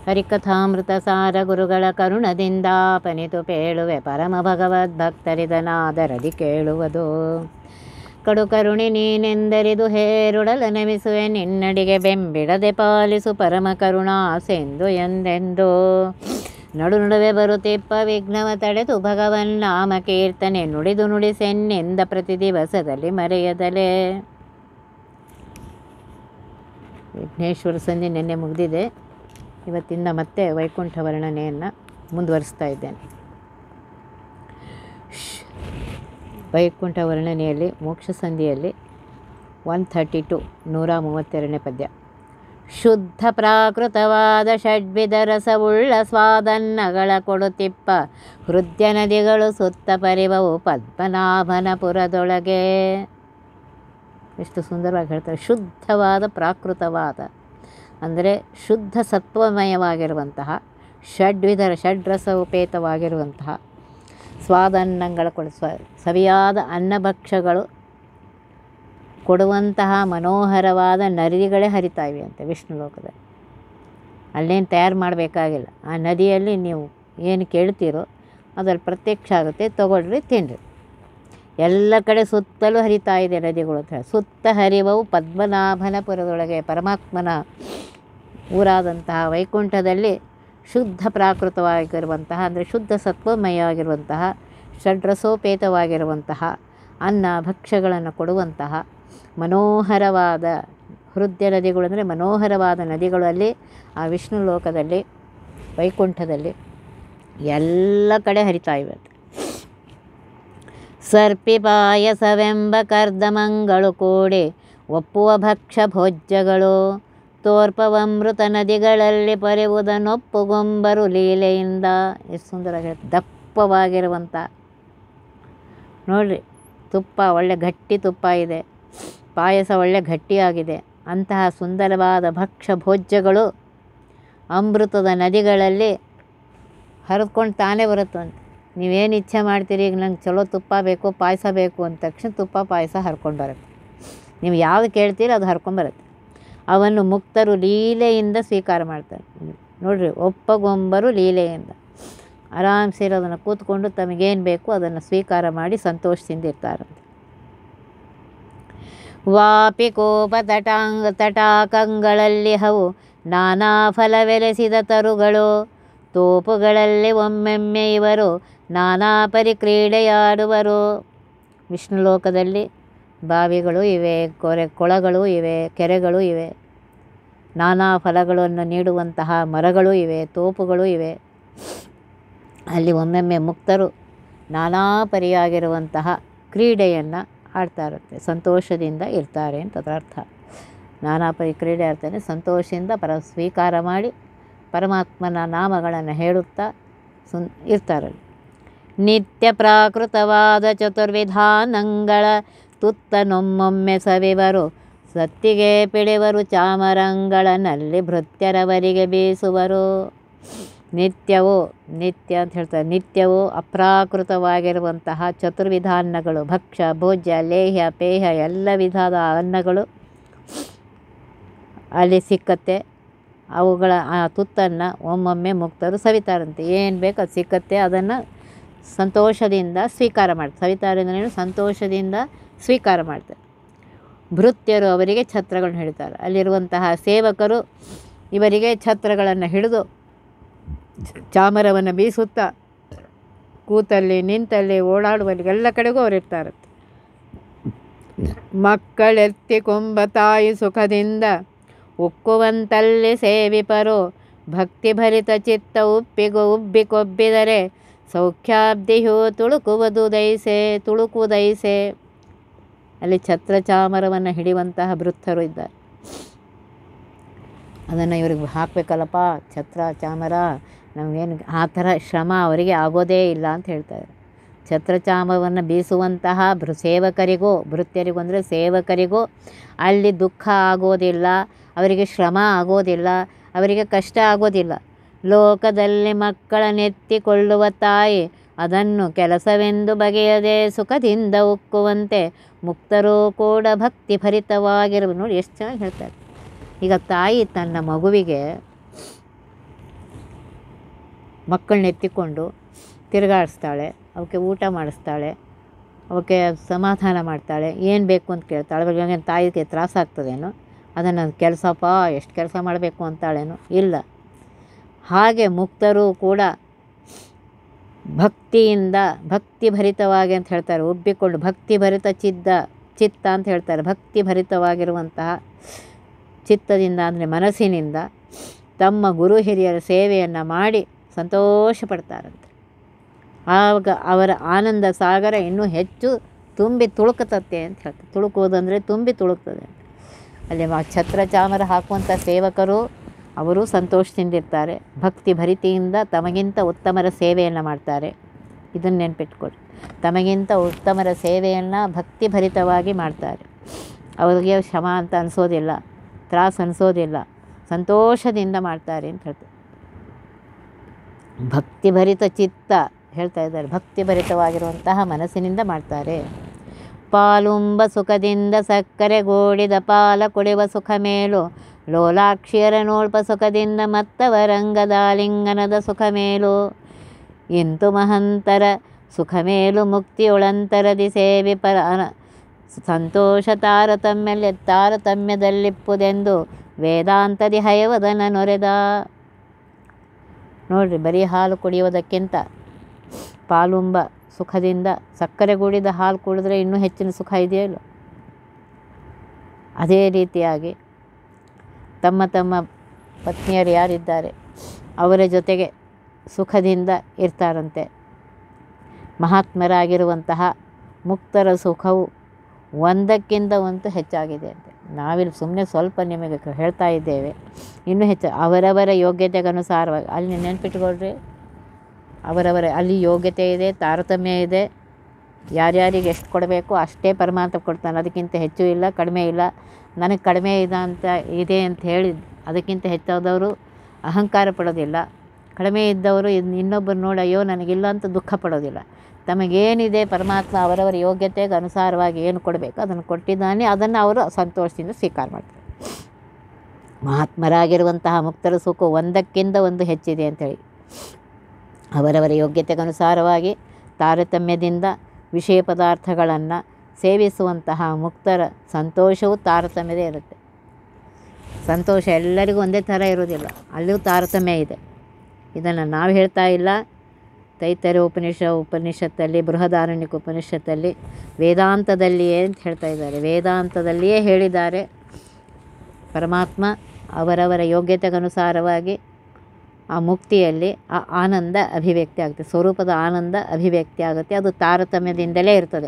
ಹರಿಕಥಾಮೃತ ಸಾರ ಗುರುಗಳ ಕರುಣದಿಂದ ಪನಿತು ಪೇಳುವೆ ಪರಮ ಭಗವದ್ಭಕ್ತರಿದನಾದರದಿ ಕೇಳುವುದು ಕಡು ಕರುಣಿ ನೀನೆಂದರಿದು ಹೇರುಡಲ ನಮಿಸುವೆ ನಿನ್ನಡಿಗೆ ಬೆಂಬಿಡದೆ ಪಾಲಿಸು ಪರಮ ಕರುಣಾ ಸೆಂದು ಎಂದೆಂದು ನಡು ನಡುವೆ ಬರುತ್ತಿಪ್ಪ ವಿಘ್ನವ ತಡೆದು ಭಗವನ್ ನಾಮ ಕೀರ್ತನೆ ನುಡಿದು ನುಡಿಸೆನ್ನೆಂದ ಪ್ರತಿ ದಿವಸದಲ್ಲಿ ಮರೆಯದಲೇ ವಿಘ್ನೇಶ್ವರ ಸಂಧಿ ನಿನ್ನೆ ಮುಗಿದಿದೆ ಇವತ್ತಿಂದ ಮತ್ತೆ ವೈಕುಂಠ ವರ್ಣನೆಯನ್ನು ಮುಂದುವರಿಸ್ತಾ ಇದ್ದೇನೆ ಶ್. ವೈಕುಂಠ ವರ್ಣನೆಯಲ್ಲಿ ಮೋಕ್ಷ ಸಂಧಿಯಲ್ಲಿ ಒನ್ ಥರ್ಟಿ ಟು ನೂರ ಮೂವತ್ತೆರಡನೇ ಪದ್ಯ ಶುದ್ಧ ಪ್ರಾಕೃತವಾದ ಷಡ್ವಿಧ ರಸವುಳ್ಳ ಸ್ವಾದನ್ನಗಳ ಕೊಡುತ್ತಿಪ್ಪ ಹೃದಯ ನದಿಗಳು ಸುತ್ತ ಪರಿವವು ಪದ್ಮನಾಭನ ಪುರದೊಳಗೆ ಎಷ್ಟು ಸುಂದರವಾಗಿ ಹೇಳ್ತಾರೆ ಶುದ್ಧವಾದ ಪ್ರಾಕೃತವಾದ ಅಂದರೆ ಶುದ್ಧ ಸತ್ವಮಯವಾಗಿರುವಂತಹ ಷಡ್ವಿಧ ಷಡ್ರಸ ಉಪೇತವಾಗಿರುವಂತಹ ಸ್ವಾದನ್ನಗಳ ಕೊಡ ಸ್ವ ಸವಿಯಾದ ಅನ್ನಭಕ್ಷಗಳು ಕೊಡುವಂತಹ ಮನೋಹರವಾದ ನದಿಗಳೇ ಹರಿತಾ ಇವೆ ಅಂತೆ ವಿಷ್ಣು ಲೋಕದಲ್ಲಿ ಅಲ್ಲೇನು ತಯಾರು ಮಾಡಬೇಕಾಗಿಲ್ಲ ಆ ನದಿಯಲ್ಲಿ ನೀವು ಏನು ಕೇಳ್ತೀರೋ ಅದ್ರಲ್ಲಿ ಪ್ರತ್ಯಕ್ಷ ಆಗುತ್ತೆ ತಗೊಳ್ರಿ ತಿನ್ನಿರಿ ಎಲ್ಲ ಕಡೆ ಸುತ್ತಲೂ ಹರಿತಾ ಇದೆ ನದಿಗಳು ಅಂತ ಹೇಳಿ ಸುತ್ತ ಹರಿವವು ಪದ್ಮನಾಭನ ಪುರದೊಳಗೆ ಪರಮಾತ್ಮನ ಊರಾದಂತಹ ವೈಕುಂಠದಲ್ಲಿ ಶುದ್ಧ ಪ್ರಾಕೃತವಾಗಿರುವಂತಹ ಅಂದರೆ ಶುದ್ಧ ಸತ್ವಮಯವಾಗಿರುವಂತಹ ಷಡ್ರಸೋಪೇತವಾಗಿರುವಂತಹ ಅನ್ನ ಭಕ್ಷ್ಯಗಳನ್ನು ಕೊಡುವಂತಹ ಮನೋಹರವಾದ ಹೃದಯ ನದಿಗಳು ಅಂದರೆ ಮನೋಹರವಾದ ನದಿಗಳು ಅಲ್ಲಿ ಆ ವಿಷ್ಣು ಲೋಕದಲ್ಲಿ ವೈಕುಂಠದಲ್ಲಿ ಎಲ್ಲ ಕಡೆ ಹರಿತಾ ಇವೆ ಅಂತ. ಸರ್ಪಿ ಪಾಯಸವೆಂಬ ಕರ್ದಮಂಗಳು ಕೂಡಿ ಒಪ್ಪುವ ಭಕ್ಷ್ಯ ಭೋಜ್ಯಗಳು ತೋರ್ಪವಮೃತ ನದಿಗಳಲ್ಲಿ ಪರಿವುದನೊಪ್ಪುಗೊಂಬರು ಲೀಲೆಯಿಂದ ಎಷ್ಟು ಸುಂದರವಾಗಿ ಹೇಳ್ತಾರೆ. ದಪ್ಪವಾಗಿರುವಂಥ ನೋಡ್ರಿ ತುಪ್ಪ ಒಳ್ಳೆ ಗಟ್ಟಿ ತುಪ್ಪ ಇದೆ ಪಾಯಸ ಒಳ್ಳೆ ಗಟ್ಟಿಯಾಗಿದೆ ಅಂತಹ ಸುಂದರವಾದ ಭಕ್ಷ್ಯ ಭೋಜ್ಯಗಳು ಅಮೃತದ ನದಿಗಳಲ್ಲಿ ಹರಿದ್ಕೊಂಡು ತಾನೇ ಬರುತ್ತಂತೆ ನೀವೇನು ಇಚ್ಛೆ ಮಾಡ್ತೀರಿ ಈಗ ನಂಗೆ ಚಲೋ ತುಪ್ಪ ಬೇಕು ಪಾಯಸ ಬೇಕು ಅಂದ ತಕ್ಷಣ ತುಪ್ಪ ಪಾಯಸ ಹರ್ಕೊಂಡು ಬರುತ್ತೆ ನೀವು ಯಾವ್ದು ಕೇಳ್ತೀರಿ ಅದು ಹರ್ಕೊಂಬರುತ್ತೆ ಅವನ್ನು ಮುಕ್ತರು ಲೀಲೆಯಿಂದ ಸ್ವೀಕಾರ ಮಾಡ್ತಾರೆ ನೋಡ್ರಿ ಒಪ್ಪಗೊಂಬರು ಲೀಲೆಯಿಂದ ಆರಾಮ್ಸೆ ಇರೋದನ್ನು ಕೂತ್ಕೊಂಡು ತಮಗೇನು ಬೇಕು ಅದನ್ನು ಸ್ವೀಕಾರ ಮಾಡಿ ಸಂತೋಷದಿಂದ ಇರ್ತಾರಂತೆ ವಾಪಿ ಕೋಪ ತಟಾಂಗ ತಟಾಕಂಗಳಲ್ಲಿ ಹವು ನಾನಾ ಫಲವೆಲೆಸಿದ ತರುಗಳು ತೋಪುಗಳಲ್ಲಿ ಒಮ್ಮೆಮ್ಮೆ ಇವರು ನಾನಾ ಪರಿ ಕ್ರೀಡೆಯಾಡುವರು ವಿಷ್ಣು ಲೋಕದಲ್ಲಿ ಬಾವಿಗಳು ಇವೆ ಕೊರೆ ಕೊಳಗಳು ಇವೆ ಕೆರೆಗಳು ಇವೆ ನಾನಾ ಫಲಗಳನ್ನು ನೀಡುವಂತಹ ಮರಗಳು ಇವೆ ತೋಪುಗಳು ಇವೆ ಅಲ್ಲಿ ಒಮ್ಮೆಮ್ಮೆ ಮುಕ್ತರು ನಾನಾ ಪರಿಯಾಗಿರುವಂತಹ ಕ್ರೀಡೆಯನ್ನು ಆಡ್ತಾ ಇರುತ್ತೆ ಸಂತೋಷದಿಂದ ಇರ್ತಾರೆ ಅಂತ ಅದರ ಅರ್ಥ ನಾನಾ ಪರಿ ಕ್ರೀಡೆ ಆಡ್ತಾನೆ ಸಂತೋಷದಿಂದ ಪರ ಸ್ವೀಕಾರ ಮಾಡಿ ಪರಮಾತ್ಮನ ನಾಮಗಳನ್ನು ಹೇಳುತ್ತಾ ಸುನ್ ಇರ್ತಾರೆ ನಿತ್ಯ ಪ್ರಾಕೃತವಾದ ಚತುರ್ವಿಧಾನಗಳ ತುತ್ತನೊಮ್ಮೊಮ್ಮೆ ಸವಿವರು ಸತ್ತಿಗೆ ಪಿಡಿವರು ಚಾಮರಂಗಳನಲ್ಲಿ ಭೃತ್ಯರವರಿಗೆ ಬೀಸುವರು ನಿತ್ಯವೂ ನಿತ್ಯ ಅಂತ ಹೇಳ್ತಾರೆ ನಿತ್ಯವೂ ಅಪ್ರಾಕೃತವಾಗಿರುವಂತಹ ಚತುರ್ವಿಧಾನ್ನಗಳು ಭಕ್ಷ್ಯ ಭೋಜ್ಯ ಲೇಹ್ಯ ಪೇಹ್ಯ ಎಲ್ಲ ವಿಧದ ಅನ್ನಗಳು ಅಲ್ಲಿ ಸಿಕ್ಕತ್ತೆ ಅವುಗಳ ಆ ತುತ್ತನ್ನು ಒಮ್ಮೊಮ್ಮೆ ಮುಕ್ತರು ಸವಿತಾರಂತೆ ಏನು ಬೇಕು ಅದು ಸಿಕ್ಕತ್ತೆ ಅದನ್ನು ಸಂತೋಷದಿಂದ ಸ್ವೀಕಾರ ಮಾಡ್ತಾರೆ ಸವಿತಾರೆ ಅಂದ್ರೇನು ಸಂತೋಷದಿಂದ ಸ್ವೀಕಾರ ಮಾಡ್ತಾರೆ ಭೃತ್ಯರು ಅವರಿಗೆ ಛತ್ರಗಳನ್ನು ಹಿಡಿತಾರೆ ಅಲ್ಲಿರುವಂತಹ ಸೇವಕರು ಇವರಿಗೆ ಛತ್ರಗಳನ್ನು ಹಿಡಿದು ಚಾಮರವನ್ನು ಬೀಸುತ್ತಾ ಕೂತಲ್ಲಿ ನಿಂತಲ್ಲಿ ಓಡಾಡುವಲ್ಲಿ ಎಲ್ಲ ಕಡೆಗೂ ಅವರಿರ್ತಾರಂತೆ ಮಕ್ಕಳೆತ್ತಿ ಕೊಂಬ ತಾಯಿ ಸುಖದಿಂದ ಉಕ್ಕುವಂತಲ್ಲಿ ಸೇವಿಪರು ಭಕ್ತಿಭರಿತ ಚಿತ್ತ ಉಪ್ಪಿಗು ಉಬ್ಬಿಕೊಬ್ಬಿದರೆ ಸೌಖ್ಯಾಬ್ದಿಯು ತುಳುಕುವುದು ದೈಸೆ ತುಳುಕುವುದೈಸೆ ಅಲ್ಲಿ ಛತ್ರ ಚಾಮರವನ್ನು ಹಿಡಿಯುವಂತಹ ವೃತ್ತರು ಇದ್ದಾರೆ ಅದನ್ನು ಇವ್ರಿಗೆ ಹಾಕಬೇಕಲ್ಲಪ್ಪ ಛತ್ರ ಚಾಮರ ನಮಗೇನು ಆ ಥರ ಶ್ರಮ ಅವರಿಗೆ ಆಗೋದೇ ಇಲ್ಲ ಅಂತ ಹೇಳ್ತಾರೆ ಛತ್ರ ಚಾಮರವನ್ನು ಬೀಸುವಂತಹ ಭೃ ಸೇವಕರಿಗೂ ಭೃತ್ಯರಿಗೂ ಅಂದರೆ ಸೇವಕರಿಗೂ ಅಲ್ಲಿ ದುಃಖ ಆಗೋದಿಲ್ಲ ಅವರಿಗೆ ಶ್ರಮ ಆಗೋದಿಲ್ಲ ಅವರಿಗೆ ಕಷ್ಟ ಆಗೋದಿಲ್ಲ ಲೋಕದಲ್ಲಿ ಮಕ್ಕಳನ್ನೆತ್ತಿಕೊಳ್ಳುವ ತಾಯಿ ಅದನ್ನು ಕೆಲಸವೆಂದು ಬಗೆಯದೆ ಸುಖದಿಂದ ಉಕ್ಕುವಂತೆ ಮುಕ್ತರೂ ಕೂಡ ಭಕ್ತಿ ಭರಿತವಾಗಿರುವ ನೋಡಿ ಎಷ್ಟು ಚೆನ್ನಾಗಿ ಹೇಳ್ತಾರೆ ಈಗ ತಾಯಿ ತನ್ನ ಮಗುವಿಗೆ ಮಕ್ಕಳನ್ನ ಎತ್ತಿಕೊಂಡು ತಿರುಗಾಡಿಸ್ತಾಳೆ ಅವಕ್ಕೆ ಊಟ ಮಾಡಿಸ್ತಾಳೆ ಅವಕ್ಕೆ ಸಮಾಧಾನ ಮಾಡ್ತಾಳೆ ಏನು ಬೇಕು ಅಂತ ಕೇಳ್ತಾಳೆ ಅವಾಗ ತಾಯಿಗೆ ತ್ರಾಸಾಗ್ತದೇನೋ ಅದನ್ನು ಕೆಲಸಪ್ಪ ಎಷ್ಟು ಕೆಲಸ ಮಾಡಬೇಕು ಅಂತಾಳೇನೋ ಇಲ್ಲ ಹಾಗೆ ಮುಕ್ತರು ಕೂಡ ಭಕ್ತಿಯಿಂದ ಭಕ್ತಿ ಭರಿತವಾಗಿ ಅಂತ ಹೇಳ್ತಾರೆ ಉಬ್ಬಿಕೊಂಡು ಭಕ್ತಿ ಭರಿತ ಚಿದ್ದ ಚಿತ್ತ ಅಂತ ಹೇಳ್ತಾರೆ ಭಕ್ತಿ ಭರಿತವಾಗಿರುವಂತಹ ಚಿತ್ತದಿಂದ ಅಂದರೆ ಮನಸ್ಸಿನಿಂದ ತಮ್ಮ ಗುರು ಹಿರಿಯರ ಸೇವೆಯನ್ನು ಮಾಡಿ ಸಂತೋಷ ಪಡ್ತಾರಂತೆ ಆವಾಗ ಅವರ ಆನಂದ ಸಾಗರ ಇನ್ನೂ ಹೆಚ್ಚು ತುಂಬಿ ತುಳುಕುತ್ತತ್ತೆ ಅಂತ ಹೇಳ್ತಾರೆ ತುಳುಕುವುದಂದರೆ ತುಂಬಿ ತುಳುಕ್ತದೆ ಅಲ್ಲಿ ಮ- ಛತ್ರ ಚಾಮರ ಹಾಕುವಂಥ ಸೇವಕರು ಅವರು ಸಂತೋಷದಿಂದಿರ್ತಾರೆ ಭಕ್ತಿ ಭರಿತಿಯಿಂದ ತಮಗಿಂತ ಉತ್ತಮರ ಸೇವೆಯನ್ನು ಮಾಡ್ತಾರೆ ಇದನ್ನು ನೆನ್ಪಿಟ್ಕೊಳ್ಳಿ ತಮಗಿಂತ ಉತ್ತಮರ ಸೇವೆಯನ್ನು ಭಕ್ತಿ ಭರಿತವಾಗಿ ಮಾಡ್ತಾರೆ ಅವರಿಗೆ ಶ್ರಮ ಅಂತ ಅನಿಸೋದಿಲ್ಲ ತ್ರಾಸು ಅನಿಸೋದಿಲ್ಲ ಸಂತೋಷದಿಂದ ಮಾಡ್ತಾರೆ ಅಂತ ಹೇಳ್ತಾರೆ ಭಕ್ತಿಭರಿತ ಚಿತ್ತ ಹೇಳ್ತಾ ಇದ್ದಾರೆ ಭಕ್ತಿಭರಿತವಾಗಿರುವಂತಹ ಮನಸ್ಸಿನಿಂದ ಮಾಡ್ತಾರೆ ಪಾಲುಂಬ ಸುಖದಿಂದ ಸಕ್ಕರೆ ಗೋಡಿದ ಪಾಲ ಕುಡಿವ ಸುಖ ಮೇಲು ಲೋಲಾಕ್ಷಿಯರ ನೋಳ್ಪ ಸುಖದಿಂದ ಮತ್ತವರಂಗದಾಲಿಂಗನದ ಸುಖ ಮೇಲು ಇಂತು ಮಹಂತರ ಸುಖ ಮೇಲು ಮುಕ್ತಿಯೊಳಂತರದಿ ಸೇವಿ ಪರ ಅನ- ಸಂತೋಷ ತಾರತಮ್ಯ ತಾರತಮ್ಯದಲ್ಲಿಪ್ಪುದೆಂದು ವೇದಾಂತದಿ ಹಯವದನ ನೊರೆದ ನೋಡ್ರಿ ಬರೀ ಹಾಲು ಕುಡಿಯೋದಕ್ಕಿಂತ ಪಾಲುಂಬ ಸುಖದಿಂದ ಸಕ್ಕರೆ ಕೂಡಿದ ಹಾಲು ಕುಡಿದ್ರೆ ಇನ್ನೂ ಹೆಚ್ಚಿನ ಸುಖ ಇದೆಯೋ ಇಲ್ಲೋ ಅದೇ ರೀತಿಯಾಗಿ ತಮ್ಮ ತಮ್ಮ ಪತ್ನಿಯರು ಯಾರಿದ್ದಾರೆ ಅವರ ಜೊತೆಗೆ ಸುಖದಿಂದ ಇರ್ತಾರಂತೆ ಮಹಾತ್ಮರಾಗಿರುವಂತಹ ಮುಕ್ತರ ಸುಖವು ಒಂದಕ್ಕಿಂತ ಒಂದು ಹೆಚ್ಚಾಗಿದೆ ಅಂತೆ ನಾವಿಲ್ಲಿ ಸುಮ್ಮನೆ ಸ್ವಲ್ಪ ನಿಮಗೆ ಕ- ಹೇಳ್ತಾ ಇದ್ದೇವೆ ಇನ್ನೂ ಹೆಚ್ಚು ಅವರವರ ಯೋಗ್ಯತೆಗೆ ಅನುಸಾರವಾಗಿ ಅಲ್ಲಿ ನೆನ್ಪಿಟ್ಕೊಳ್ರಿ ಅವರವರ ಅಲ್ಲಿ ಯೋಗ್ಯತೆ ಇದೆ ತಾರತಮ್ಯ ಇದೆ ಯಾರ್ಯಾರಿಗೆ ಎಷ್ಟು ಕೊಡಬೇಕು ಅಷ್ಟೇ ಪರಮಾತ್ಮ ಕೊಡ್ತಾನೆ ಅದಕ್ಕಿಂತ ಹೆಚ್ಚು ಇಲ್ಲ ಕಡಿಮೆ ಇಲ್ಲ ನನಗೆ ಕಡಿಮೆ ಇದೆ ಅಂತ ಇದೆ ಅಂತ ಹೇಳಿ ಅದಕ್ಕಿಂತ ಹೆಚ್ಚಾದವರು ಅಹಂಕಾರ ಪಡೋದಿಲ್ಲ ಕಡಿಮೆ ಇದ್ದವರು ಇನ್- ಇನ್ನೊಬ್ಬರು ನೋಡಿ ಅಯ್ಯೋ ನನಗಿಲ್ಲ ಅಂತ ದುಃಖ ಪಡೋದಿಲ್ಲ ತಮಗೇನಿದೆ ಪರಮಾತ್ಮ ಅವರವರ ಯೋಗ್ಯತೆಗೆ ಅನುಸಾರವಾಗಿ ಏನು ಕೊಡಬೇಕು ಅದನ್ನು ಕೊಟ್ಟಿದ್ದಾನೆ ಅದನ್ನು ಅವರು ಸಂತೋಷದಿಂದ ಸ್ವೀಕಾರ ಮಾಡ್ತಾರೆ ಮಹಾತ್ಮರಾಗಿರುವಂತಹ ಮುಕ್ತರ ಸುಖ ಒಂದಕ್ಕಿಂತ ಒಂದು ಹೆಚ್ಚಿದೆ ಅಂಥೇಳಿ ಅವರವರ ಯೋಗ್ಯತೆಗನುಸಾರವಾಗಿ ತಾರತಮ್ಯದಿಂದ ವಿಷಯ ಪದಾರ್ಥಗಳನ್ನು ಸೇವಿಸುವಂತಹ ಮುಕ್ತರ ಸಂತೋಷವು ತಾರತಮ್ಯದೇ ಇರುತ್ತೆ ಸಂತೋಷ ಎಲ್ಲರಿಗೂ ಒಂದೇ ಥರ ಇರೋದಿಲ್ಲ ಅಲ್ಲಿಯೂ ತಾರತಮ್ಯ ಇದೆ ಇದನ್ನು ನಾವು ಹೇಳ್ತಾ ಇಲ್ಲ ತೈತರ ಉಪನಿಷ ಉಪನಿಷತ್ತಲ್ಲಿ ಬೃಹದಾರಣ್ಯಕ ಉಪನಿಷತ್ತಲ್ಲಿ ವೇದಾಂತದಲ್ಲಿಯೇ ಅಂತ ಹೇಳ್ತಾ ಇದ್ದಾರೆ ವೇದಾಂತದಲ್ಲಿಯೇ ಹೇಳಿದ್ದಾರೆ ಪರಮಾತ್ಮ ಅವರವರ ಯೋಗ್ಯತೆಗನುಸಾರವಾಗಿ ಆ ಮುಕ್ತಿಯಲ್ಲಿ ಆ ಆನಂದ ಅಭಿವ್ಯಕ್ತಿ ಆಗುತ್ತೆ ಸ್ವರೂಪದ ಆನಂದ ಅಭಿವ್ಯಕ್ತಿ ಆಗುತ್ತೆ ಅದು ತಾರತಮ್ಯದಿಂದಲೇ ಇರ್ತದೆ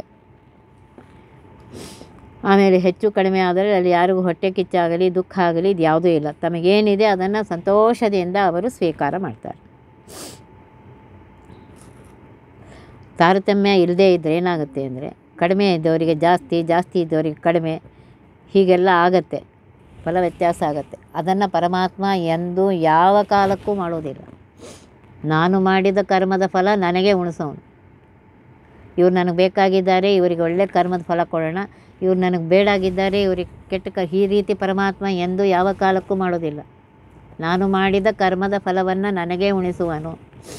ಆಮೇಲೆ ಹೆಚ್ಚು ಕಡಿಮೆ ಆದರೆ ಅಲ್ಲಿ ಯಾರಿಗೂ ಹೊಟ್ಟೆ ಕಿಚ್ಚಾಗಲಿ ದುಃಖ ಆಗಲಿ ಇದು ಯಾವುದೂ ಇಲ್ಲ ತಮಗೇನಿದೆ ಅದನ್ನು ಸಂತೋಷದಿಂದ ಅವರು ಸ್ವೀಕಾರ ಮಾಡ್ತಾರೆ ತಾರತಮ್ಯ ಇಲ್ಲದೇ ಇದ್ದರೆ ಏನಾಗುತ್ತೆ ಅಂದರೆ ಕಡಿಮೆ ಇದ್ದವರಿಗೆ ಜಾಸ್ತಿ ಜಾಸ್ತಿ ಇದ್ದವರಿಗೆ ಕಡಿಮೆ ಹೀಗೆಲ್ಲ ಆಗತ್ತೆ ಫಲ ವ್ಯತ್ಯಾಸ ಆಗುತ್ತೆ ಅದನ್ನು ಪರಮಾತ್ಮ ಎಂದೂ ಯಾವ ಕಾಲಕ್ಕೂ ಮಾಡೋದಿಲ್ಲ ನಾನು ಮಾಡಿದ ಕರ್ಮದ ಫಲ ನನಗೆ ಉಣಿಸೋನು ಇವ್ರು ನನಗೆ ಬೇಕಾಗಿದ್ದಾರೆ ಇವರಿಗೆ ಒಳ್ಳೆ ಕರ್ಮದ ಫಲ ಕೊಡೋಣ ಇವ್ರು ನನಗೆ ಬೇಡಾಗಿದ್ದಾರೆ ಇವರಿಗೆ ಕೆಟ್ಟ ಕ ಈ ರೀತಿ ಪರಮಾತ್ಮ ಎಂದೂ ಯಾವ ಕಾಲಕ್ಕೂ ಮಾಡೋದಿಲ್ಲ ನಾನು ಮಾಡಿದ ಕರ್ಮದ ಫಲವನ್ನು ನನಗೇ ಉಣಿಸುವನು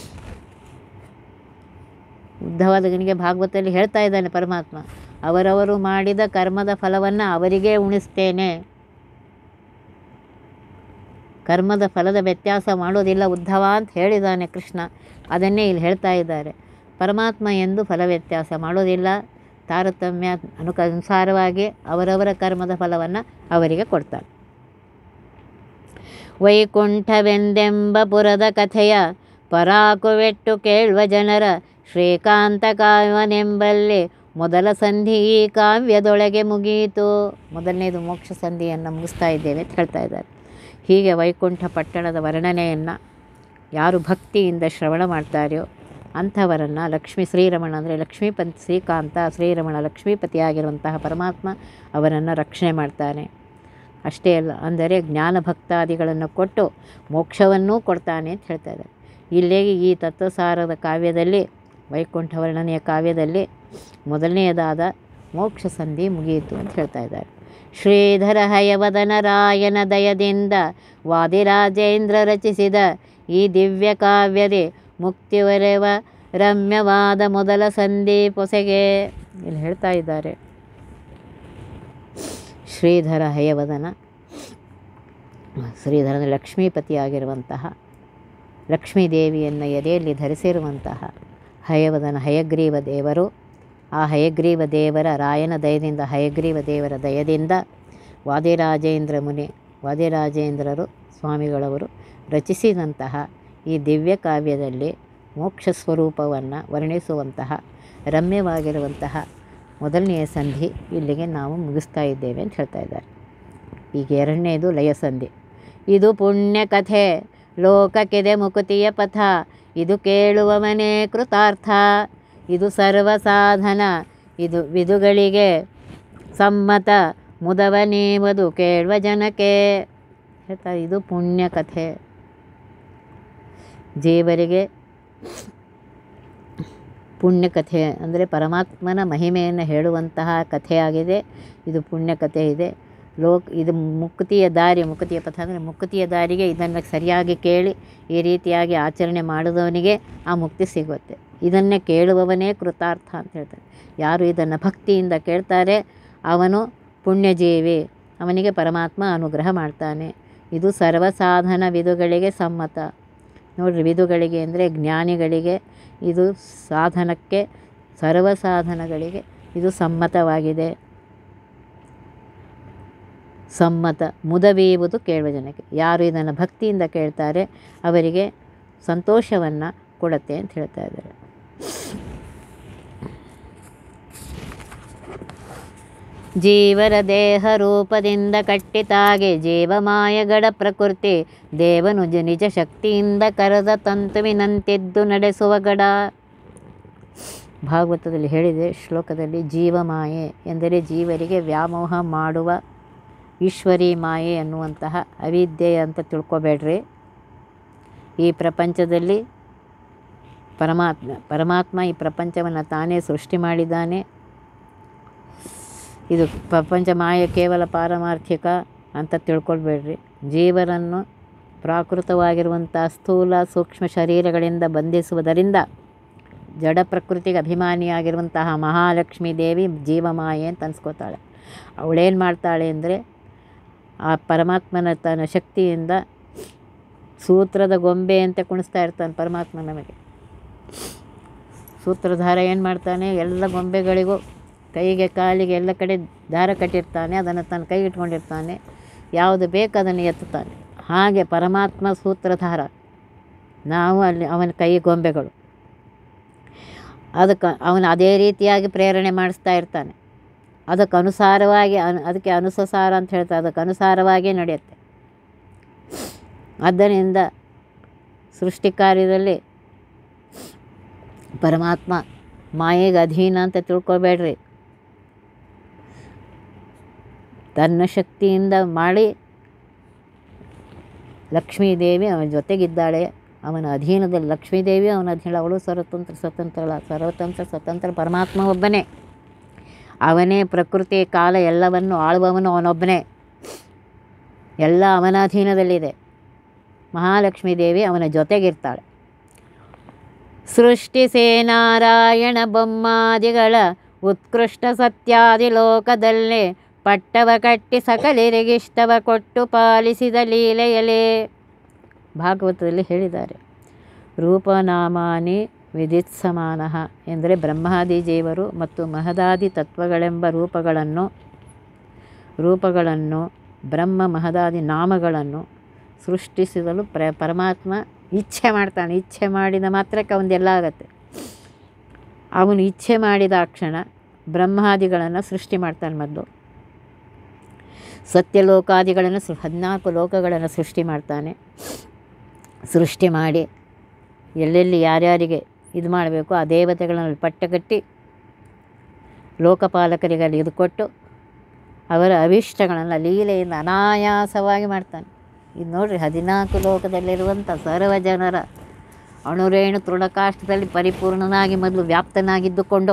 ಉದ್ಧವಾದಗನಿಗೆ ಭಾಗವತದಲ್ಲಿ ಹೇಳ್ತಾ ಇದ್ದಾನೆ ಪರಮಾತ್ಮ ಅವರವರು ಮಾಡಿದ ಕರ್ಮದ ಫಲವನ್ನು ಅವರಿಗೇ ಉಣಿಸ್ತೇನೆ ಕರ್ಮದ ಫಲದ ವ್ಯತ್ಯಾಸ ಮಾಡೋದಿಲ್ಲ ಉದ್ಧವ ಅಂತ ಹೇಳಿದ್ದಾನೆ ಕೃಷ್ಣ ಅದನ್ನೇ ಇಲ್ಲಿ ಹೇಳ್ತಾ ಇದ್ದಾರೆ ಪರಮಾತ್ಮ ಎಂದು ಫಲ ವ್ಯತ್ಯಾಸ ಮಾಡೋದಿಲ್ಲ ತಾರತಮ್ಯ ಅನುಕ ಅನುಸಾರವಾಗಿ ಅವರವರ ಕರ್ಮದ ಫಲವನ್ನು ಅವರಿಗೆ ಕೊಡ್ತಾನೆ ವೈಕುಂಠವೆಂದೆಂಬ ಪುರದ ಕಥೆಯ ಪರಾಕುವೆಟ್ಟು ಕೇಳುವ ಜನರ ಶ್ರೀಕಾಂತ ಕಾವ್ಯನೆಂಬಲ್ಲಿ ಮೊದಲ ಸಂಧಿ ಈ ಕಾವ್ಯದೊಳಗೆ ಮುಗಿಯಿತು ಮೊದಲನೇದು ಮೋಕ್ಷ ಸಂಧಿಯನ್ನು ಮುಗಿಸ್ತಾ ಇದ್ದೇವೆ ಅಂತ ಹೇಳ್ತಾ ಇದ್ದಾರೆ ಹೀಗೆ ವೈಕುಂಠ ಪಟ್ಟಣದ ವರ್ಣನೆಯನ್ನು ಯಾರು ಭಕ್ತಿಯಿಂದ ಶ್ರವಣ ಮಾಡ್ತಾರೆಯೋ ಅಂಥವರನ್ನು ಲಕ್ಷ್ಮೀ ಶ್ರೀರಮಣ ಅಂದರೆ ಲಕ್ಷ್ಮೀಪತಿ ಶ್ರೀಕಾಂತ ಶ್ರೀರಮಣ ಲಕ್ಷ್ಮೀಪತಿಯಾಗಿರುವಂತಹ ಪರಮಾತ್ಮ ಅವರನ್ನು ರಕ್ಷಣೆ ಮಾಡ್ತಾನೆ ಅಷ್ಟೇ ಅಲ್ಲ ಅಂದರೆ ಜ್ಞಾನ ಭಕ್ತಾದಿಗಳನ್ನು ಕೊಟ್ಟು ಮೋಕ್ಷವನ್ನೂ ಕೊಡ್ತಾನೆ ಅಂತ ಹೇಳ್ತಾ ಇದ್ದಾರೆ ಇಲ್ಲೇ ಈ ತತ್ವಸಾರದ ಕಾವ್ಯದಲ್ಲಿ ವೈಕುಂಠ ವರ್ಣನೆಯ ಕಾವ್ಯದಲ್ಲಿ ಮೊದಲನೆಯದಾದ ಮೋಕ್ಷ ಸಂಧಿ ಮುಗಿಯಿತು ಅಂತ ಹೇಳ್ತಾ ಇದ್ದಾರೆ ಶ್ರೀಧರ ಹಯವದನ ರಾಯನ ದಯದಿಂದ ವಾದಿರಾಜೇಂದ್ರ ರಚಿಸಿದ ಈ ದಿವ್ಯ ಕಾವ್ಯದೇ ಮುಕ್ತಿವರೆವ ರಮ್ಯವಾದ ಮೊದಲ ಸಂಧಿ ಪೊಸೆಗೆ ಇಲ್ಲಿ ಹೇಳ್ತಾ ಇದ್ದಾರೆ ಶ್ರೀಧರ ಹಯವದನ ಶ್ರೀಧರನ ಲಕ್ಷ್ಮೀಪತಿಯಾಗಿರುವಂತಹ ಲಕ್ಷ್ಮೀದೇವಿಯನ್ನು ಎದೆಯಲ್ಲಿ ಧರಿಸಿರುವಂತಹ ಹಯವದನ ಹಯಗ್ರೀವ ದೇವರು ಆ ಹಯಗ್ರೀವ ದೇವರ ರಾಯನ ದಯದಿಂದ ಹಯಗ್ರೀವ ದೇವರ ದಯದಿಂದ ವಾದಿರಾಜೇಂದ್ರ ಮುನಿ ವಾದಿರಾಜೇಂದ್ರರು ಸ್ವಾಮಿಗಳವರು ರಚಿಸಿದಂತಹ ಈ ದಿವ್ಯ ಕಾವ್ಯದಲ್ಲಿ ಮೋಕ್ಷ ಸ್ವರೂಪವನ್ನು ವರ್ಣಿಸುವಂತಹ ರಮ್ಯವಾಗಿರುವಂತಹ ಮೊದಲನೆಯ ಸಂಧಿ ಇಲ್ಲಿಗೆ ನಾವು ಮುಗಿಸ್ತಾ ಇದ್ದೇವೆ ಅಂತ ಹೇಳ್ತಾ ಇದ್ದಾರೆ ಈಗ ಎರಡನೇದು ಲಯ ಸಂಧಿ ಇದು ಪುಣ್ಯ ಕಥೆ ಲೋಕಕ್ಕಿದೆ ಮುಕುತಿಯ ಪಥ ಇದು ಕೇಳುವವನೇ ಕೃತಾರ್ಥ ಇದು ಸರ್ವ ಸಾಧನ ಇದು ವಿದುಗಳಿಗೆ ಸಮ್ಮತ ಮುದವನೇವದು ಕೇಳುವ ಜನಕ್ಕೆ ಹೇಳ್ತಾ ಇದು ಪುಣ್ಯ ಕಥೆ ಜೀವರಿಗೆ ಪುಣ್ಯಕಥೆ ಅಂದರೆ ಪರಮಾತ್ಮನ ಮಹಿಮೆಯನ್ನು ಹೇಳುವಂತಹ ಕಥೆಯಾಗಿದೆ ಇದು ಪುಣ್ಯಕಥೆ ಇದೆ ಲೋಕ ಇದು ಮುಕ್ತಿಯ ದಾರಿ ಮುಕ್ತಿಯ ಪಥ ಅಂದರೆ ಮುಕ್ತಿಯ ದಾರಿಗೆ ಇದನ್ನು ಸರಿಯಾಗಿ ಕೇಳಿ ಈ ರೀತಿಯಾಗಿ ಆಚರಣೆ ಮಾಡಿದವನಿಗೆ ಆ ಮುಕ್ತಿ ಸಿಗುತ್ತೆ ಇದನ್ನೇ ಕೇಳುವವನೇ ಕೃತಾರ್ಥ ಅಂತ ಹೇಳ್ತಾರೆ ಯಾರು ಇದನ್ನು ಭಕ್ತಿಯಿಂದ ಕೇಳ್ತಾರೆ ಅವನು ಪುಣ್ಯಜೀವಿ ಅವನಿಗೆ ಪರಮಾತ್ಮ ಅನುಗ್ರಹ ಮಾಡ್ತಾನೆ ಇದು ಸರ್ವಸಾಧನ ವಿಧುಗಳಿಗೆ ಸಮ್ಮತ ನೋಡ್ರಿ ವಿಧುಗಳಿಗೆ ಅಂದರೆ ಜ್ಞಾನಿಗಳಿಗೆ ಇದು ಸಾಧನಕ್ಕೆ ಸರ್ವ ಸಾಧನಗಳಿಗೆ ಇದು ಸಮ್ಮತವಾಗಿದೆ ಸಮ್ಮತ ಮುದವೀವುದು ಕೇಳುವ ಜನಕ್ಕೆ ಯಾರು ಇದನ್ನು ಭಕ್ತಿಯಿಂದ ಕೇಳ್ತಾರೆ ಅವರಿಗೆ ಸಂತೋಷವನ್ನು ಕೊಡುತ್ತೆ ಅಂತ ಹೇಳ್ತಾ ಇದ್ದಾರೆ ಜೀವರ ದೇಹ ರೂಪದಿಂದ ಕಟ್ಟಿತಾಗೆ ಜೀವಮಾಯಗಡ ಪ್ರಕೃತಿ ದೇವನು ಜ ನಿಜ ಶಕ್ತಿಯಿಂದ ಕರೆದ ತಂತುವಿನಂತೆದ್ದು ನಡೆಸುವ ಗಡ ಭಾಗವತದಲ್ಲಿ ಹೇಳಿದೆ ಶ್ಲೋಕದಲ್ಲಿ ಜೀವಮಾಯೆ ಎಂದರೆ ಜೀವರಿಗೆ ವ್ಯಾಮೋಹ ಮಾಡುವ ಈಶ್ವರಿ ಮಾಯೆ ಅನ್ನುವಂತಹ ಅವಿದ್ಯೆ ಅಂತ ತಿಳ್ಕೊಬೇಡ್ರಿ ಈ ಪ್ರಪಂಚದಲ್ಲಿ ಪರಮಾತ್ಮ ಪರಮಾತ್ಮ ಈ ಪ್ರಪಂಚವನ್ನು ತಾನೇ ಸೃಷ್ಟಿ ಮಾಡಿದ್ದಾನೆ ಇದು ಪ್ರಪಂಚ ಮಾಯ ಕೇವಲ ಪಾರಮಾರ್ಥಿಕ ಅಂತ ತಿಳ್ಕೊಳ್ಬೇಡ್ರಿ ಜೀವರನ್ನು ಪ್ರಾಕೃತವಾಗಿರುವಂಥ ಸ್ಥೂಲ ಸೂಕ್ಷ್ಮ ಶರೀರಗಳಿಂದ ಬಂಧಿಸುವುದರಿಂದ ಜಡ ಪ್ರಕೃತಿಗೆ ಅಭಿಮಾನಿಯಾಗಿರುವಂತಹ ಮಹಾಲಕ್ಷ್ಮೀ ದೇವಿ ಜೀವಮಾಯೆ ಅಂತ ಅನ್ಸ್ಕೋತಾಳೆ ಅವಳೇನು ಮಾಡ್ತಾಳೆ ಅಂದರೆ ಆ ಪರಮಾತ್ಮನ ತನ್ನ ಶಕ್ತಿಯಿಂದ ಸೂತ್ರದ ಗೊಂಬೆ ಅಂತ ಕುಣಿಸ್ತಾ ಇರ್ತಾನೆ ಪರಮಾತ್ಮ ನಮಗೆ ಸೂತ್ರಧಾರ ಏನು ಮಾಡ್ತಾನೆ ಎಲ್ಲ ಗೊಂಬೆಗಳಿಗೂ ಕೈಗೆ ಕಾಲಿಗೆ ಎಲ್ಲ ಕಡೆ ದಾರ ಕಟ್ಟಿರ್ತಾನೆ ಅದನ್ನು ತನ್ನ ಕೈ ಇಟ್ಕೊಂಡಿರ್ತಾನೆ ಯಾವುದು ಬೇಕು ಅದನ್ನು ಎತ್ತುತ್ತಾನೆ ಹಾಗೆ ಪರಮಾತ್ಮ ಸೂತ್ರಧಾರ ನಾವು ಅಲ್ಲಿ ಅವನ ಕೈ ಗೊಂಬೆಗಳು ಅದಕ್ಕೆ ಅವನು ಅದೇ ರೀತಿಯಾಗಿ ಪ್ರೇರಣೆ ಮಾಡಿಸ್ತಾ ಇರ್ತಾನೆ ಅದಕ್ಕೆ ಅನುಸಾರವಾಗಿ ಅನು ಅದಕ್ಕೆ ಅನುಸಸಾರ ಅಂತ ಹೇಳ್ತಾರೆ ಅದಕ್ಕೆ ಅನುಸಾರವಾಗಿ ನಡೆಯುತ್ತೆ ಆದ್ದರಿಂದ ಸೃಷ್ಟಿ ಕಾರ್ಯದಲ್ಲಿ ಪರಮಾತ್ಮ ಮಾಯೆಗೆ ಅಧೀನ ಅಂತ ತಿಳ್ಕೊಬೇಡ್ರಿ ತನ್ನ ಶಕ್ತಿಯಿಂದ ಮಾಡಿ ಲಕ್ಷ್ಮೀದೇವಿ ಅವನ ಜೊತೆಗಿದ್ದಾಳೆ ಅವನ ಅಧೀನದಲ್ಲಿ ಲಕ್ಷ್ಮೀದೇವಿ ಅವನ ಅಧೀನ ಅವಳು ಸ್ವತಂತ್ರ ಸ್ವತಂತ್ರಳ ಸರ್ವತಂತ್ರ ಸ್ವತಂತ್ರ ಪರಮಾತ್ಮ ಒಬ್ಬನೇ ಅವನೇ ಪ್ರಕೃತಿ ಕಾಲ ಎಲ್ಲವನ್ನು ಆಳುವವನು ಅವನೊಬ್ಬನೇ ಎಲ್ಲ ಅವನ ಅಧೀನದಲ್ಲಿದೆ ಮಹಾಲಕ್ಷ್ಮೀ ದೇವಿ ಅವನ ಜೊತೆಗಿರ್ತಾಳೆ ಸೃಷ್ಟಿಸೇ ನಾರಾಯಣ ಬೊಮ್ಮಾದಿಗಳ ಉತ್ಕೃಷ್ಟ ಸತ್ಯಾದಿ ಲೋಕದಲ್ಲೇ ಪಟ್ಟವ ಕಟ್ಟಿ ಸಕಲರಿಗಿಷ್ಟವ ಕೊಟ್ಟು ಪಾಲಿಸಿದ ಲೀಲೆಯಲೇ ಭಾಗವತದಲ್ಲಿ ಹೇಳಿದ್ದಾರೆ ರೂಪನಾಮಾನಿ ವಿದಿತ್ಸಮಾನ ಎಂದರೆ ಬ್ರಹ್ಮಾದಿ ಜೀವರು ಮತ್ತು ಮಹದಾದಿ ತತ್ವಗಳೆಂಬ ರೂಪಗಳನ್ನು ರೂಪಗಳನ್ನು ಬ್ರಹ್ಮ ಮಹದಾದಿ ನಾಮಗಳನ್ನು ಸೃಷ್ಟಿಸಲು ಪ್ರ ಪರಮಾತ್ಮ ಇಚ್ಛೆ ಮಾಡ್ತಾನೆ ಇಚ್ಛೆ ಮಾಡಿದ ಮಾತ್ರಕ್ಕೆ ಅವನದೆಲ್ಲ ಆಗತ್ತೆ ಅವನು ಇಚ್ಛೆ ಮಾಡಿದ ಆ ಕ್ಷಣ ಬ್ರಹ್ಮಾದಿಗಳನ್ನು ಸೃಷ್ಟಿ ಮಾಡ್ತಾನೆ ಮೊದಲು ಸತ್ಯಲೋಕಾದಿಗಳನ್ನು ಸೃ ಹದಿನಾಲ್ಕು ಲೋಕಗಳನ್ನು ಸೃಷ್ಟಿ ಮಾಡ್ತಾನೆ ಸೃಷ್ಟಿ ಮಾಡಿ ಎಲ್ಲೆಲ್ಲಿ ಯಾರ್ಯಾರಿಗೆ ಇದು ಮಾಡಬೇಕು ಆ ದೇವತೆಗಳನ್ನು ಪಟ್ಟಗಟ್ಟಿ ಲೋಕಪಾಲಕರಿಗೆ ಅಲ್ಲಿ ಇದು ಕೊಟ್ಟು ಅವರ ಅಭೀಷ್ಟಗಳನ್ನು ಲೀಲೆಯಿಂದ ಅನಾಯಾಸವಾಗಿ ಮಾಡ್ತಾನೆ ಇದು ನೋಡ್ರಿ ಹದಿನಾಲ್ಕು ಲೋಕದಲ್ಲಿರುವಂಥ ಸರ್ವ ಜನರ ಅಣುರೇಣು ತೃಣಕಾಷ್ಟದಲ್ಲಿ ಪರಿಪೂರ್ಣನಾಗಿ ಮೊದಲು ವ್ಯಾಪ್ತನಾಗಿದ್ದುಕೊಂಡು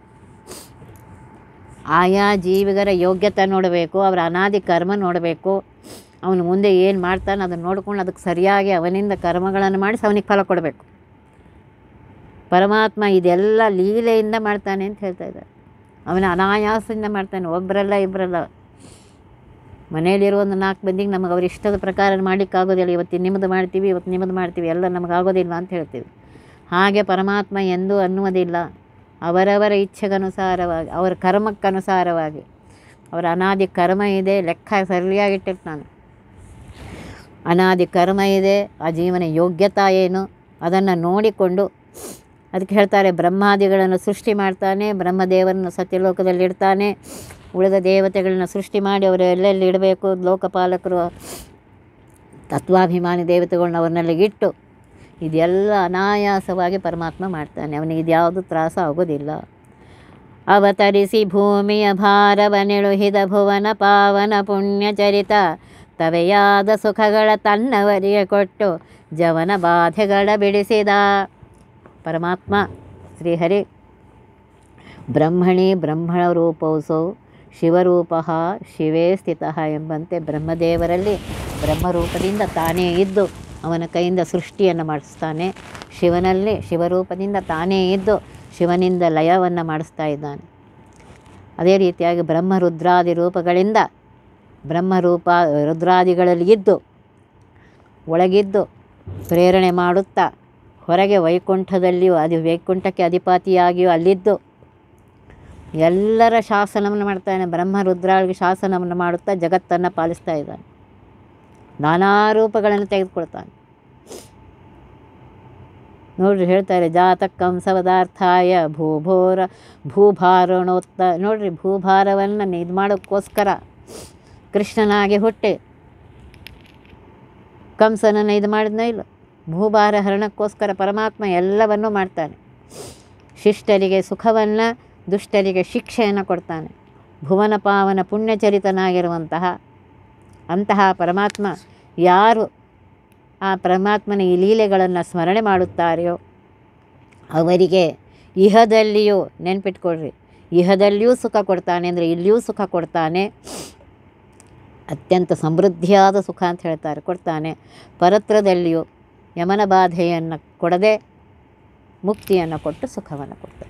ಆಯಾ ಜೀವಿಗರ ಯೋಗ್ಯತೆ ನೋಡಬೇಕು ಅವರ ಅನಾದಿ ಕರ್ಮ ನೋಡಬೇಕು ಅವನು ಮುಂದೆ ಏನು ಮಾಡ್ತಾನೆ ಅದನ್ನು ನೋಡ್ಕೊಂಡು ಅದಕ್ಕೆ ಸರಿಯಾಗಿ ಅವನಿಂದ ಕರ್ಮಗಳನ್ನು ಮಾಡಿಸಿ ಅವನಿಗೆ ಫಲ ಕೊಡಬೇಕು ಪರಮಾತ್ಮ ಇದೆಲ್ಲ ಲೀಲೆಯಿಂದ ಮಾಡ್ತಾನೆ ಅಂತ ಹೇಳ್ತಾ ಇದ್ದಾರೆ ಅವನ ಅನಾಯಾಸದಿಂದ ಮಾಡ್ತಾನೆ ಒಬ್ಬರಲ್ಲ ಇಬ್ಬರಲ್ಲ ಮನೆಯಲ್ಲಿರೋ ಒಂದು ನಾಲ್ಕು ಮಂದಿಗೆ ನಮಗೆ ಅವ್ರ ಇಷ್ಟದ ಪ್ರಕಾರ ಮಾಡಲಿಕ್ಕಾಗೋದಿಲ್ಲ ಇವತ್ತು ನಿಮ್ಮದು ಮಾಡ್ತೀವಿ ಇವತ್ತು ನಿಮ್ಮದು ಮಾಡ್ತೀವಿ ಎಲ್ಲ ನಮಗಾಗೋದಿಲ್ಲ ಅಂತ ಹೇಳ್ತೀವಿ ಹಾಗೆ ಪರಮಾತ್ಮ ಎಂದೂ ಅನ್ನುವುದಿಲ್ಲ ಅವರವರ ಇಚ್ಛೆಗನುಸಾರವಾಗಿ ಅವರ ಕರ್ಮಕ್ಕನುಸಾರವಾಗಿ ಅವರ ಅನಾದಿ ಕರ್ಮ ಇದೆ ಲೆಕ್ಕ ಸರಿಯಾಗಿಟ್ಟಿರ್ತಾನೆ ಅನಾದಿ ಕರ್ಮ ಇದೆ ಆ ಜೀವನ ಯೋಗ್ಯತಾ ಏನು ಅದನ್ನು ನೋಡಿಕೊಂಡು ಅದಕ್ಕೆ ಹೇಳ್ತಾರೆ ಬ್ರಹ್ಮಾದಿಗಳನ್ನು ಸೃಷ್ಟಿ ಮಾಡ್ತಾನೆ ಬ್ರಹ್ಮದೇವರನ್ನು ಸತ್ಯಲೋಕದಲ್ಲಿ ಇಡ್ತಾನೆ ಉಳಿದ ದೇವತೆಗಳನ್ನ ಸೃಷ್ಟಿ ಮಾಡಿ ಅವರು ಎಲ್ಲೆಲ್ಲಿ ಇಡಬೇಕು ಲೋಕಪಾಲಕರು ತತ್ವಾಭಿಮಾನಿ ದೇವತೆಗಳನ್ನ ಅವ್ರನ್ನೆಲ್ಲ ಇಟ್ಟು ಇದೆಲ್ಲ ಅನಾಯಾಸವಾಗಿ ಪರಮಾತ್ಮ ಮಾಡ್ತಾನೆ ಅವನಿಗೆ ಇದ್ಯಾವುದು ತ್ರಾಸ ಆಗೋದಿಲ್ಲ ಅವತರಿಸಿ ಭೂಮಿಯ ಭಾರವನೆಳುಹಿದ ಭುವನ ಪಾವನ ಪುಣ್ಯಚರಿತ ತವೆಯಾದ ಸುಖಗಳ ತನ್ನವರಿಗೆ ಕೊಟ್ಟು ಜವನ ಬಾಧೆಗಳ ಬಿಡಿಸಿದ ಪರಮಾತ್ಮ ಶ್ರೀಹರಿ ಬ್ರಹ್ಮಣಿ ಬ್ರಹ್ಮಣ ರೂಪೌಸೌ ಶಿವರೂಪ ಶಿವೇ ಸ್ಥಿತ ಎಂಬಂತೆ ಬ್ರಹ್ಮದೇವರಲ್ಲಿ ಬ್ರಹ್ಮರೂಪದಿಂದ ತಾನೇ ಇದ್ದು ಅವನ ಕೈಯಿಂದ ಸೃಷ್ಟಿಯನ್ನು ಮಾಡಿಸ್ತಾನೆ ಶಿವನಲ್ಲಿ ಶಿವರೂಪದಿಂದ ತಾನೇ ಇದ್ದು ಶಿವನಿಂದ ಲಯವನ್ನು ಮಾಡಿಸ್ತಾ ಇದ್ದಾನೆ ಅದೇ ರೀತಿಯಾಗಿ ಬ್ರಹ್ಮರುದ್ರಾದಿ ರೂಪಗಳಿಂದ ಬ್ರಹ್ಮರೂಪ ರುದ್ರಾದಿಗಳಲ್ಲಿ ಇದ್ದು ಒಳಗಿದ್ದು ಪ್ರೇರಣೆ ಮಾಡುತ್ತಾ ಹೊರಗೆ ವೈಕುಂಠದಲ್ಲಿಯೂ ಅದು ವೈಕುಂಠಕ್ಕೆ ಅಧಿಪತಿಯಾಗಿಯೂ ಅಲ್ಲಿದ್ದು ಎಲ್ಲರ ಶಾಸನವನ್ನು ಮಾಡ್ತಾನೆ ಬ್ರಹ್ಮ ರುದ್ರಾಳಿಗೆ ಶಾಸನವನ್ನು ಮಾಡುತ್ತಾ ಜಗತ್ತನ್ನು ಪಾಲಿಸ್ತಾ ಇದ್ದಾನೆ ನಾನಾ ರೂಪಗಳನ್ನು ತೆಗೆದುಕೊಳ್ತಾನೆ ನೋಡ್ರಿ ಹೇಳ್ತಾರೆ ಜಾತ ಕಂಸವದಾರ್ಥಾಯ ಭೂಭೋರ ಭೂಭಾರಣೋತ್ತ ನೋಡ್ರಿ ಭೂಭಾರವನ್ನು ಇದು ಮಾಡೋಕ್ಕೋಸ್ಕರ ಕೃಷ್ಣನಾಗಿ ಹುಟ್ಟಿ ಕಂಸನನ್ನು ಇದು ಮಾಡಿದ್ನೋ ಇಲ್ಲ ಭೂಭಾರ ಹರಣಕ್ಕೋಸ್ಕರ ಪರಮಾತ್ಮ ಎಲ್ಲವನ್ನೂ ಮಾಡ್ತಾನೆ ಶಿಷ್ಟರಿಗೆ ಸುಖವನ್ನು ದುಷ್ಟರಿಗೆ ಶಿಕ್ಷೆಯನ್ನು ಕೊಡ್ತಾನೆ ಭುವನ ಪಾವನ ಪುಣ್ಯಚರಿತನಾಗಿರುವಂತಹ ಅಂತಹ ಪರಮಾತ್ಮ ಯಾರು ಆ ಪರಮಾತ್ಮನ ಈ ಲೀಲೆಗಳನ್ನು ಸ್ಮರಣೆ ಮಾಡುತ್ತಾರೆಯೋ ಅವರಿಗೆ ಇಹದಲ್ಲಿಯೂ ನೆನ್ಪಿಟ್ಕೊಳ್ರಿ ಇಹದಲ್ಲಿಯೂ ಸುಖ ಕೊಡ್ತಾನೆ ಅಂದರೆ ಇಲ್ಲಿಯೂ ಸುಖ ಕೊಡ್ತಾನೆ ಅತ್ಯಂತ ಸಮೃದ್ಧಿಯಾದ ಸುಖ ಅಂತ ಹೇಳ್ತಾರೆ ಕೊಡ್ತಾನೆ ಪರತ್ರದಲ್ಲಿಯೂ ಯಮನ ಬಾಧೆಯನ್ನು ಕೊಡದೆ ಮುಕ್ತಿಯನ್ನು ಕೊಟ್ಟು ಸುಖವನ್ನು ಕೊಡ್ತಾನೆ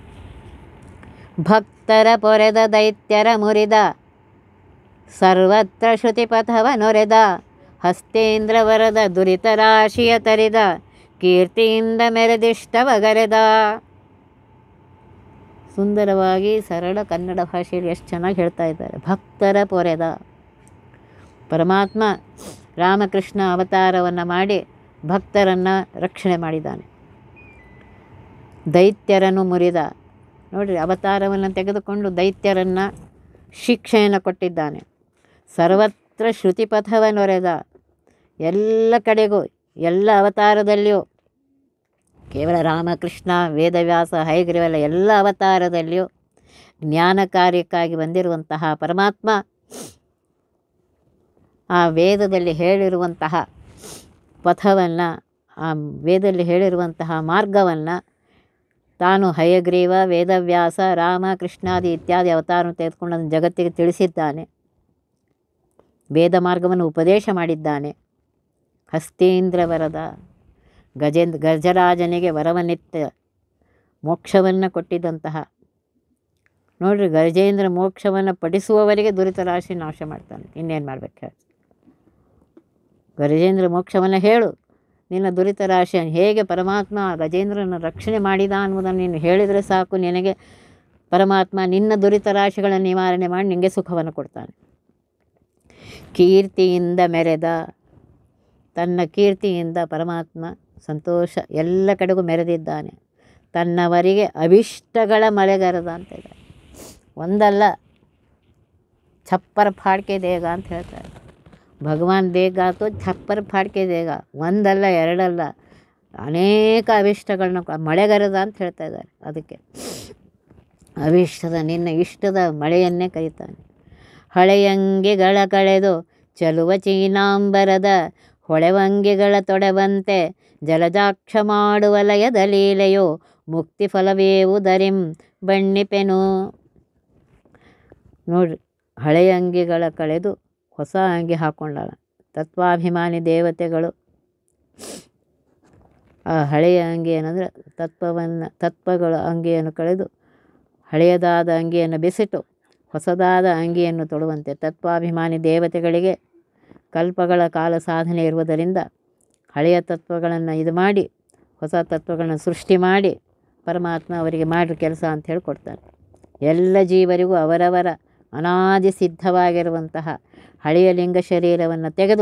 ಭಕ್ತರ ಪೊರೆದ ದೈತ್ಯರ ಮುರಿದ ಸರ್ವತ್ರ ಶ್ರುತಿಪಥವ ನೊರೆದ ಹಸ್ತೇಂದ್ರವರದ ದುರಿತ ರಾಶಿಯ ತರಿದ ಕೀರ್ತಿಯಿಂದ ಮೆರೆದಿಷ್ಟವಗರೆದ ಸುಂದರವಾಗಿ ಸರಳ ಕನ್ನಡ ಭಾಷೆಯಲ್ಲಿ ಎಷ್ಟು ಚೆನ್ನಾಗಿ ಹೇಳ್ತಾ ಇದ್ದಾರೆ ಭಕ್ತರ ಪೊರೆದ ಪರಮಾತ್ಮ ರಾಮಕೃಷ್ಣ ಅವತಾರವನ್ನು ಮಾಡಿ ಭಕ್ತರನ್ನು ರಕ್ಷಣೆ ಮಾಡಿದ್ದಾನೆ ದೈತ್ಯರನ್ನು ಮುರಿದ ನೋಡಿರಿ ಅವತಾರವನ್ನು ತೆಗೆದುಕೊಂಡು ದೈತ್ಯರನ್ನು ಶಿಕ್ಷೆಯನ್ನು ಕೊಟ್ಟಿದ್ದಾನೆ ಸರ್ವತ್ರ ಶ್ರುತಿಪಥವನ್ನೊರೆದ ಎಲ್ಲ ಕಡೆಗೂ ಎಲ್ಲ ಅವತಾರದಲ್ಲಿಯೂ ಕೇವಲ ರಾಮಕೃಷ್ಣ ವೇದವ್ಯಾಸ ಹೈಗ್ರೀವೆಲ್ಲ ಎಲ್ಲ ಅವತಾರದಲ್ಲಿಯೂ ಜ್ಞಾನ ಕಾರ್ಯಕ್ಕಾಗಿ ಬಂದಿರುವಂತಹ ಪರಮಾತ್ಮ ಆ ವೇದದಲ್ಲಿ ಹೇಳಿರುವಂತಹ ಪಥವನ್ನು ಆ ವೇದದಲ್ಲಿ ಹೇಳಿರುವಂತಹ ಮಾರ್ಗವನ್ನು ತಾನು ಹಯಗ್ರೀವ ವೇದವ್ಯಾಸ ರಾಮ ಕೃಷ್ಣಾದಿ ಇತ್ಯಾದಿ ಅವತಾರವನ್ನು ತೆಗೆದುಕೊಂಡು ಅದನ್ನು ಜಗತ್ತಿಗೆ ತಿಳಿಸಿದ್ದಾನೆ ವೇದ ಮಾರ್ಗವನ್ನು ಉಪದೇಶ ಮಾಡಿದ್ದಾನೆ ಹಸ್ತೇಂದ್ರ ವರದ ಗಜೇಂದ್ರ ಗಜರಾಜನಿಗೆ ವರವನ್ನಿತ್ತ ಮೋಕ್ಷವನ್ನು ಕೊಟ್ಟಿದ್ದಂತಹ ನೋಡ್ರಿ ಗಜೇಂದ್ರ ಮೋಕ್ಷವನ್ನು ಪಡಿಸುವವರಿಗೆ ದುರಿತ ರಾಶಿ ನಾಶ ಮಾಡ್ತಾನೆ ಇನ್ನೇನು ಮಾಡ್ಬೇಕು ಹೇಳಿ ಗಜೇಂದ್ರ ಮೋಕ್ಷವನ್ನು ಹೇಳು ನಿನ್ನ ದುರಿತ ರಾಶಿಯನ್ನು ಹೇಗೆ ಪರಮಾತ್ಮ ಆ ಗಜೇಂದ್ರನ ರಕ್ಷಣೆ ಮಾಡಿದ ಅನ್ನೋದನ್ನು ನೀನು ಹೇಳಿದರೆ ಸಾಕು ನಿನಗೆ ಪರಮಾತ್ಮ ನಿನ್ನ ದುರಿತ ರಾಶಿಗಳನ್ನು ನಿವಾರಣೆ ಮಾಡಿ ನಿನಗೆ ಸುಖವನ್ನು ಕೊಡ್ತಾನೆ ಕೀರ್ತಿಯಿಂದ ಮೆರೆದ ತನ್ನ ಕೀರ್ತಿಯಿಂದ ಪರಮಾತ್ಮ ಸಂತೋಷ ಎಲ್ಲ ಕಡೆಗೂ ಮೆರೆದಿದ್ದಾನೆ ತನ್ನವರಿಗೆ ಅಭಿಷ್ಟಗಳ ಮಳೆಗರದ ಅಂತ ಇದೆ ಒಂದಲ್ಲ ಛಪ್ಪರ್ ಫಾಡ್ಕೆ ದೇಗ ಅಂತ ಹೇಳ್ತಾರೆ ಭಗವಾನ್ ದೇಗ ಆತು ಛಪ್ಪರ್ ಫಾಡ್ಕೆ ದೇಗ ಒಂದಲ್ಲ ಎರಡಲ್ಲ ಅನೇಕ ಅಭಿಷ್ಟಗಳನ್ನ ಕೊ- ಮಳೆಗರದ ಅಂತ ಹೇಳ್ತಾ ಇದ್ದಾರೆ ಅದಕ್ಕೆ ಅಭಿಷ್ಟದ ನಿನ್ನ ಇಷ್ಟದ ಮಳೆಯನ್ನೇ ಕರೀತಾನೆ ಹಳೆಯಂಗಿಗಳ ಕಳೆದು ಚಲುವ ಚೀನಾಂಬರದ ಹೊಳೆವಂಗಿಗಳ ತೊಡೆವಂತೆ ಜಲಜಾಕ್ಷ ಮಾಡುವ ಲಯದ ಲೀಲೆಯು ಮುಕ್ತಿ ಫಲವೇವುದರಿಂ ಬಣ್ಣಿಪೆನು ನೋಡ್ರಿ ಹಳೆಯ ಅಂಗಿಗಳ ಕಳೆದು ಹೊಸ ಅಂಗಿ ಹಾಕ್ಕೊಂಡಾಳ ತತ್ವಾಭಿಮಾನಿ ದೇವತೆಗಳು ಆ ಹಳೆಯ ಅಂಗಿಯನ್ನಂದರೆ ತತ್ವವನ್ನು ತತ್ವಗಳ ಅಂಗಿಯನ್ನು ಕಳೆದು ಹಳೆಯದಾದ ಅಂಗಿಯನ್ನು ಬೆಸಿಟ್ಟು ಹೊಸದಾದ ಅಂಗಿಯನ್ನು ತೊಡುವಂತೆ ತತ್ವಾಭಿಮಾನಿ ದೇವತೆಗಳಿಗೆ ಕಲ್ಪಗಳ ಕಾಲ ಸಾಧನೆ ಇರುವುದರಿಂದ ಹಳೆಯ ತತ್ವಗಳನ್ನು ಇದು ಮಾಡಿ ಹೊಸ ತತ್ವಗಳನ್ನು ಸೃಷ್ಟಿ ಮಾಡಿ ಪರಮಾತ್ಮ ಅವರಿಗೆ ಮಾಡಿದ ಕೆಲಸ ಅಂತ ಹೇಳಿ ಕೊಡ್ತಾನೆ ಎಲ್ಲ ಜೀವರಿಗೂ ಅವರವರ ಅನಾದಿ ಸಿದ್ಧವಾಗಿರುವಂತಹ ಹಳೆಯ ಲಿಂಗ ಶರೀರವನ್ನು ತೆಗೆದು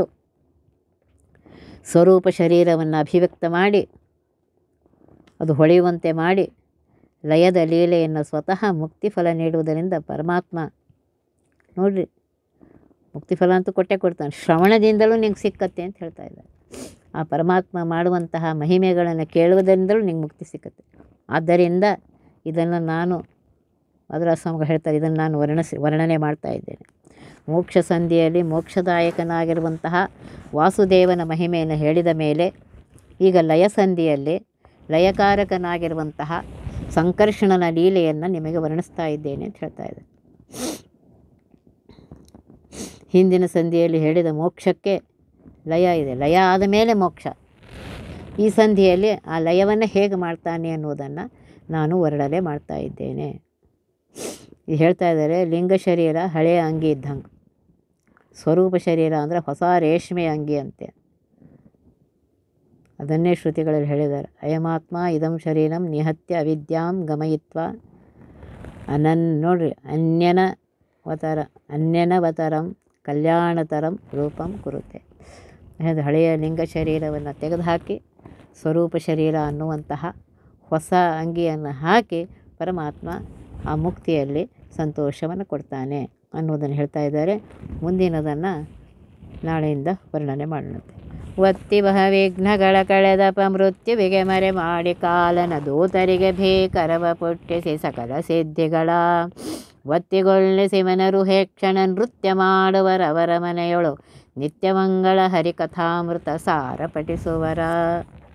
ಸ್ವರೂಪ ಶರೀರವನ್ನು ಅಭಿವ್ಯಕ್ತ ಮಾಡಿ ಅದು ಹೊಳೆಯುವಂತೆ ಮಾಡಿ ಲಯದ ಲೀಲೆಯನ್ನು ಸ್ವತಃ ಮುಕ್ತಿಫಲ ನೀಡುವುದರಿಂದ ಪರಮಾತ್ಮ ನೋಡ್ರಿ ಮುಕ್ತಿಫಲ ಅಂತೂ ಕೊಟ್ಟೆ ಕೊಡ್ತಾನೆ ಶ್ರವಣದಿಂದಲೂ ನಿಂಗೆ ಸಿಕ್ಕತ್ತೆ ಅಂತ ಹೇಳ್ತಾ ಇದ್ದಾರೆ ಆ ಪರಮಾತ್ಮ ಮಾಡುವಂತಹ ಮಹಿಮೆಗಳನ್ನು ಕೇಳುವುದರಿಂದಲೂ ನಿಂಗೆ ಮುಕ್ತಿ ಸಿಕ್ಕತ್ತೆ ಆದ್ದರಿಂದ ಇದನ್ನು ನಾನು ಅದರ ಸ್ವಾಮಿಗಳು ಹೇಳ್ತಾರೆ ಇದನ್ನು ನಾನು ವರ್ಣಿಸಿ ವರ್ಣನೆ ಮಾಡ್ತಾ ಇದ್ದೇನೆ ಮೋಕ್ಷ ಸಂಧಿಯಲ್ಲಿ ಮೋಕ್ಷದಾಯಕನಾಗಿರುವಂತಹ ವಾಸುದೇವನ ಮಹಿಮೆಯನ್ನು ಹೇಳಿದ ಮೇಲೆ ಈಗ ಲಯ ಸಂಧಿಯಲ್ಲಿ ಲಯಕಾರಕನಾಗಿರುವಂತಹ ಸಂಕರ್ಷಣನ ಲೀಲೆಯನ್ನು ನಿಮಗೆ ವರ್ಣಿಸ್ತಾ ಇದ್ದೇನೆ ಅಂತ ಹೇಳ್ತಾ ಇದೆ ಹಿಂದಿನ ಸಂಧಿಯಲ್ಲಿ ಹೇಳಿದ ಮೋಕ್ಷಕ್ಕೆ ಲಯ ಇದೆ ಲಯ ಆದ ಮೇಲೆ ಮೋಕ್ಷ ಈ ಸಂಧಿಯಲ್ಲಿ ಆ ಲಯವನ್ನು ಹೇಗೆ ಮಾಡ್ತಾನೆ ಅನ್ನೋದನ್ನು ನಾನು ವರ್ಣನೆ ಮಾಡ್ತಾ ಇದ್ದೇನೆ ಇದು ಹೇಳ್ತಾ ಇದ್ದಾರೆ ಲಿಂಗ ಶರೀರ ಹಳೆಯ ಅಂಗಿ ಇದ್ದಂಗೆ ಸ್ವರೂಪ ಶರೀರ ಅಂದರೆ ಹೊಸ ರೇಷ್ಮೆ ಅಂಗಿ ಅಂತೆ ಅದನ್ನೇ ಶ್ರುತಿಗಳಲ್ಲಿ ಹೇಳಿದ್ದಾರೆ ಅಯಮಾತ್ಮ ಇದಂ ಶರೀರಂ ನಿಹತ್ಯ ಅವಿದ್ಯಾಂ ಗಮಯಿತ್ವ ಅನನ್ ನೋಡ್ರಿ ಅನ್ಯನ ವತರ ಅನ್ಯನವತರಂ ಕಲ್ಯಾಣತರಂ ರೂಪಂ ಕುರುತೆ ಅದು ಹಳೆಯ ಲಿಂಗ ಶರೀರವನ್ನು ತೆಗೆದುಹಾಕಿ ಸ್ವರೂಪ ಶರೀರ ಅನ್ನುವಂತಹ ಹೊಸ ಅಂಗಿಯನ್ನು ಹಾಕಿ ಪರಮಾತ್ಮ ಆ ಮುಕ್ತಿಯಲ್ಲಿ ಸಂತೋಷವನ್ನು ಕೊಡ್ತಾನೆ ಅನ್ನೋದನ್ನು ಹೇಳ್ತಾ ಇದ್ದಾರೆ ಮುಂದಿನದನ್ನು ನಾಳೆಯಿಂದ ವರ್ಣನೆ ಮಾಡೋಣಂತೆ ಒತ್ತಿ ಬಹ ವಿಘ್ನಗಳ ಕಳೆದಪ ಮೃತ್ಯುವಿಗೆ ಮರೆ ಮಾಡಿ ಕಾಲನ ದೂತರಿಗೆ ಭೀಕರವ ಪುಟ್ಟಿಸಿ ಸಕಲ ಸಿದ್ಧಿಗಳ ಒತ್ತಿಗೊಳ್ಳಿಸಿ ಮನರು ಹೇಕ್ಷಣ ನೃತ್ಯ ಮಾಡುವರವರ ಮನೆಯೊಳು ನಿತ್ಯಮಂಗಳ ಹರಿಕಥಾಮೃತ ಸಾರ ಪಠಿಸುವರ